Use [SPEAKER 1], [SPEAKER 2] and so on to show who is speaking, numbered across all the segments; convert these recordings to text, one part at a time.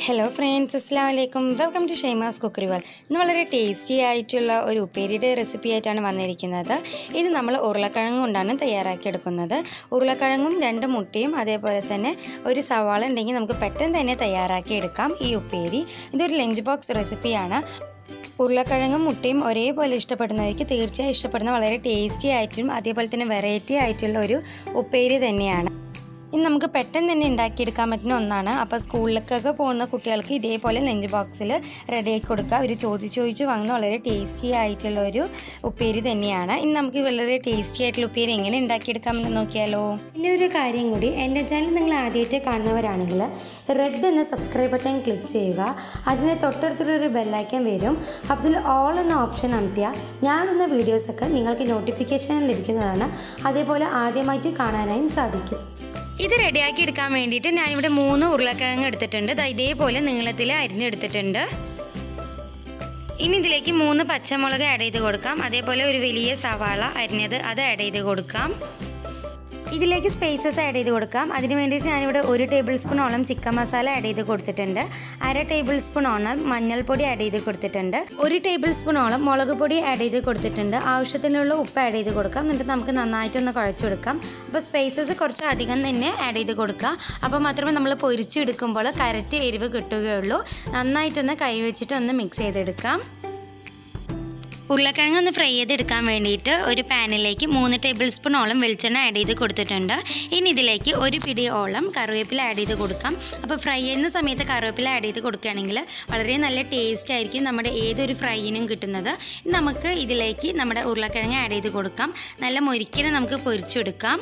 [SPEAKER 1] hello friends അസ്സാം വലൈക്കും welcome to Shaima's cookery world ഇന്ന് വളരെ ടേസ്റ്റി ആയിട്ടുള്ള ഒരു ഉപ്പേരിയുടെ റെസിപ്പി ആയിട്ടാണ് വന്നിരിക്കുന്നത് ഇത് നമ്മൾ ഉരുളക്കിഴങ്ങ് കൊണ്ടാണ് തയ്യാറാക്കിയെടുക്കുന്നത് ഉരുളക്കിഴങ്ങും രണ്ട് മുട്ടയും അതേപോലെ തന്നെ ഒരു സവാള ഉണ്ടെങ്കിൽ നമുക്ക് പെട്ടെന്ന് തന്നെ തയ്യാറാക്കിയെടുക്കാം ഈ ഉപ്പേരി ഇതൊരു ലഞ്ച് ബോക്സ് റെസിപ്പിയാണ് ഉരുളക്കിഴങ്ങും മുട്ടയും ഒരേപോലെ ഇഷ്ടപ്പെടുന്നവർക്ക് തീർച്ചയായും ഇഷ്ടപ്പെടുന്ന വളരെ ടേസ്റ്റി ആയിട്ടും അതേപോലെ തന്നെ വെറൈറ്റി ആയിട്ടുള്ള ഒരു ഉപ്പേരി തന്നെയാണ് ഇനി നമുക്ക് പെട്ടെന്ന് തന്നെ ഉണ്ടാക്കിയെടുക്കാൻ പറ്റുന്ന ഒന്നാണ് അപ്പോൾ സ്കൂളിലേക്കൊക്കെ പോകുന്ന കുട്ടികൾക്ക് ഇതേപോലെ ലഞ്ച് ബോക്സിൽ റെഡിയാക്കി കൊടുക്കുക അവർ ചോദിച്ച് ചോദിച്ച് വാങ്ങുന്ന വളരെ ടേസ്റ്റി ആയിട്ടുള്ള ഒരു ഉപ്പേരി തന്നെയാണ് ഇനി നമുക്ക് വളരെ ടേസ്റ്റി ആയിട്ടുള്ള ഉപ്പേരി എങ്ങനെ ഉണ്ടാക്കിയെടുക്കാമെന്ന് നോക്കിയാലോ
[SPEAKER 2] വലിയൊരു കാര്യം കൂടി എൻ്റെ ചാനൽ നിങ്ങൾ ആദ്യമായിട്ട് കാണുന്നവരാണെങ്കിൽ റെഡ് എന്ന സബ്സ്ക്രൈബ് ബട്ടൺ ക്ലിക്ക് ചെയ്യുക അതിന് തൊട്ടടുത്തുള്ളൊരു ബെല്ലൈക്കൻ വരും അതിൽ ഓൾ എന്ന ഓപ്ഷൻ അമർത്തിയാൽ ഞാനെന്ന വീഡിയോസൊക്കെ നിങ്ങൾക്ക് നോട്ടിഫിക്കേഷൻ ലഭിക്കുന്നതാണ് അതേപോലെ ആദ്യമായിട്ട് കാണാനായും സാധിക്കും
[SPEAKER 1] ഇത് റെഡിയാക്കി എടുക്കാൻ വേണ്ടിയിട്ട് ഞാനിവിടെ മൂന്ന് ഉരുളക്കിഴങ്ങ് എടുത്തിട്ടുണ്ട് ദാ ഇതേപോലെ നീളത്തിൽ അരിഞ്ഞെടുത്തിട്ടുണ്ട് ഇനി ഇതിലേക്ക് മൂന്ന് പച്ചമുളക് ആഡ് ചെയ്ത് കൊടുക്കാം അതേപോലെ ഒരു വലിയ സവാള അരിഞ്ഞത് അത് ആഡ് ചെയ്ത് കൊടുക്കാം ഇതിലേക്ക് സ്പേസസ് ആഡ് ചെയ്ത് കൊടുക്കാം അതിന് വേണ്ടിയിട്ട് ഞാനിവിടെ ഒരു ടേബിൾ സ്പൂണോളം ചിക്കൻ മസാല ആഡ് ചെയ്ത് കൊടുത്തിട്ടുണ്ട് അര ടേബിൾ സ്പൂണോളം മഞ്ഞൾപ്പൊടി ആഡ് ചെയ്ത് കൊടുത്തിട്ടുണ്ട് ഒരു ടേബിൾ സ്പൂണോളം മുളക് പൊടി ആഡ് ചെയ്ത് കൊടുത്തിട്ടുണ്ട് ആവശ്യത്തിനുള്ള ഉപ്പ് ആഡ് ചെയ്ത് കൊടുക്കാം എന്നിട്ട് നമുക്ക് നന്നായിട്ടൊന്ന് കുഴച്ചെടുക്കാം അപ്പോൾ സ്പേസസ് കുറച്ച് അധികം തന്നെ ആഡ് ചെയ്ത് കൊടുക്കുക അപ്പോൾ മാത്രമേ നമ്മൾ പൊരിച്ചെടുക്കുമ്പോൾ കറക്റ്റ് എരിവ് കിട്ടുകയുള്ളൂ നന്നായിട്ടൊന്ന് കൈ വെച്ചിട്ട് ഒന്ന് മിക്സ് ചെയ്തെടുക്കാം ഉരുളക്കിഴങ്ങ് ഒന്ന് ഫ്രൈ ചെയ്തെടുക്കാൻ വേണ്ടിയിട്ട് ഒരു പാനിലേക്ക് മൂന്ന് ടേബിൾ സ്പൂണോളം വെളിച്ചെണ്ണ ആഡ് ചെയ്ത് കൊടുത്തിട്ടുണ്ട് ഇനി ഇതിലേക്ക് ഒരു പിടിയോളം കറിവേപ്പില ആഡ് ചെയ്ത് കൊടുക്കാം അപ്പോൾ ഫ്രൈ ചെയ്യുന്ന സമയത്ത് കറിവേപ്പില ആഡ് ചെയ്ത് കൊടുക്കുകയാണെങ്കിൽ വളരെ നല്ല ടേസ്റ്റ് ആയിരിക്കും നമ്മുടെ ഏതൊരു ഫ്രൈയിനും കിട്ടുന്നത് ഇനി നമുക്ക് ഇതിലേക്ക് നമ്മുടെ ഉരുളക്കിഴങ്ങ് ആഡ് ചെയ്ത് കൊടുക്കാം നല്ല മൊരിക്കനെ നമുക്ക് പൊരിച്ചെടുക്കാം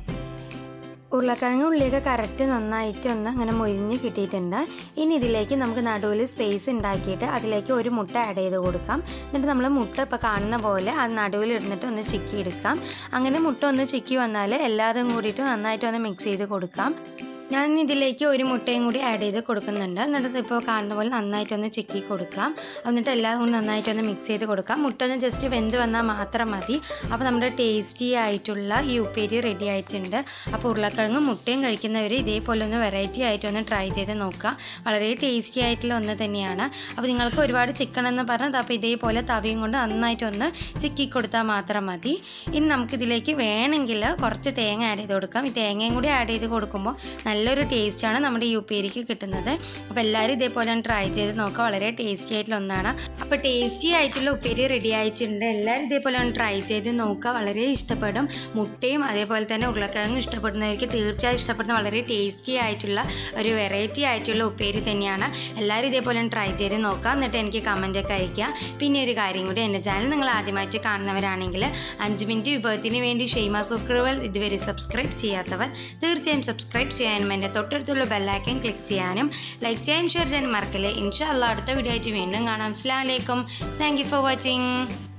[SPEAKER 1] ഉരുളക്കിഴങ്ങ് ഉള്ളിയൊക്കെ കറക്റ്റ് നന്നായിട്ട് ഒന്ന് അങ്ങനെ മൊരിഞ്ഞ് കിട്ടിയിട്ടുണ്ട് ഇനി ഇതിലേക്ക് നമുക്ക് നടുവിൽ സ്പേസ് ഉണ്ടാക്കിയിട്ട് അതിലേക്ക് ഒരു മുട്ട ആഡ് ചെയ്ത് കൊടുക്കാം എന്നിട്ട് നമ്മൾ മുട്ട ഇപ്പോൾ കാണുന്ന പോലെ അത് നടുവിൽ ഇരുന്നിട്ട് ഒന്ന് ചിക്കി എടുക്കാം അങ്ങനെ മുട്ട ഒന്ന് ചിക്കി വന്നാൽ എല്ലാതും കൂടിയിട്ട് നന്നായിട്ട് ഒന്ന് മിക്സ് ചെയ്ത് കൊടുക്കാം ഞാൻ ഇതിലേക്ക് ഒരു മുട്ടയും കൂടി ആഡ് ചെയ്ത് കൊടുക്കുന്നുണ്ട് എന്നിട്ട് ഇപ്പോൾ കാണുന്ന പോലെ നന്നായിട്ടൊന്ന് ചിക്കി കൊടുക്കാം എന്നിട്ട് എല്ലാം കൂടി നന്നായിട്ടൊന്ന് മിക്സ് ചെയ്ത് കൊടുക്കാം മുട്ട ഒന്ന് ജസ്റ്റ് വെന്ത് വന്നാൽ മാത്രം മതി അപ്പോൾ നമ്മുടെ ടേസ്റ്റി ആയിട്ടുള്ള ഈ ഉപ്പേരി റെഡി ആയിട്ടുണ്ട് അപ്പോൾ ഉരുളക്കിഴങ്ങും മുട്ടയും കഴിക്കുന്നവർ ഇതേപോലെ ഒന്ന് വെറൈറ്റി ആയിട്ടൊന്ന് ട്രൈ ചെയ്ത് നോക്കുക വളരെ ടേസ്റ്റി ആയിട്ടുള്ള ഒന്ന് തന്നെയാണ് അപ്പോൾ നിങ്ങൾക്ക് ഒരുപാട് ചിക്കൻ എന്ന് പറഞ്ഞത് അപ്പോൾ ഇതേപോലെ തവിയും കൊണ്ട് നന്നായിട്ടൊന്ന് ചിക്കി കൊടുത്താൽ മാത്രം മതി ഇനി നമുക്കിതിലേക്ക് വേണമെങ്കിൽ കുറച്ച് തേങ്ങ ആഡ് ചെയ്ത് കൊടുക്കാം ഈ തേങ്ങയും കൂടി ആഡ് ചെയ്ത് കൊടുക്കുമ്പോൾ നല്ലൊരു ടേസ്റ്റാണ് നമ്മുടെ ഈ ഉപ്പേരിക്ക് കിട്ടുന്നത് അപ്പോൾ എല്ലാവരും ഇതേപോലെ ഒന്ന് ട്രൈ ചെയ്ത് നോക്കുക വളരെ ടേസ്റ്റി ആയിട്ടുള്ള ഒന്നാണ് അപ്പോൾ ടേസ്റ്റി ആയിട്ടുള്ള ഉപ്പേരി റെഡി ആയിട്ടുണ്ട് എല്ലാവരും ഇതേപോലെ ഒന്ന് ട്രൈ ചെയ്ത് നോക്കുക വളരെ ഇഷ്ടപ്പെടും മുട്ടയും അതേപോലെ തന്നെ ഉരുളക്കിഴങ്ങും ഇഷ്ടപ്പെടുന്നവർക്ക് തീർച്ചയായും ഇഷ്ടപ്പെടുന്ന വളരെ ടേസ്റ്റി ആയിട്ടുള്ള ഒരു വെറൈറ്റി ആയിട്ടുള്ള ഉപ്പേരി തന്നെയാണ് എല്ലാവരും ഇതേപോലെ ഒന്ന് ട്രൈ ചെയ്ത് നോക്കുക എന്നിട്ട് എനിക്ക് കമൻറ്റൊക്കെ അയയ്ക്കുക പിന്നെ ഒരു കാര്യം കൂടി എൻ്റെ ചാനൽ നിങ്ങൾ ആദ്യമായിട്ട് കാണുന്നവരാണെങ്കിൽ അഞ്ച് മിനിറ്റ് വിഭവത്തിന് വേണ്ടി ഷെയ്മാസ് കുക്കറുകൾ ഇതുവരെ സബ്സ്ക്രൈബ് ചെയ്യാത്തവർ തീർച്ചയായും സബ്സ്ക്രൈബ് ചെയ്യാനും എൻ്റെ തൊട്ടടുത്തുള്ള ബെല്ലൈക്കൻ ക്ലിക്ക് ചെയ്യാനും ലൈക്ക് ചെയ്യാനും ഷെയർ ചെയ്യാനും മറക്കല്ലേ ഇൻഷാ അല്ലാ അടുത്ത വീഡിയോ ആയിട്ട് വീണ്ടും കാണാം അസ്സാം വലൈക്കും താങ്ക് യു ഫോർ വാച്ചിങ്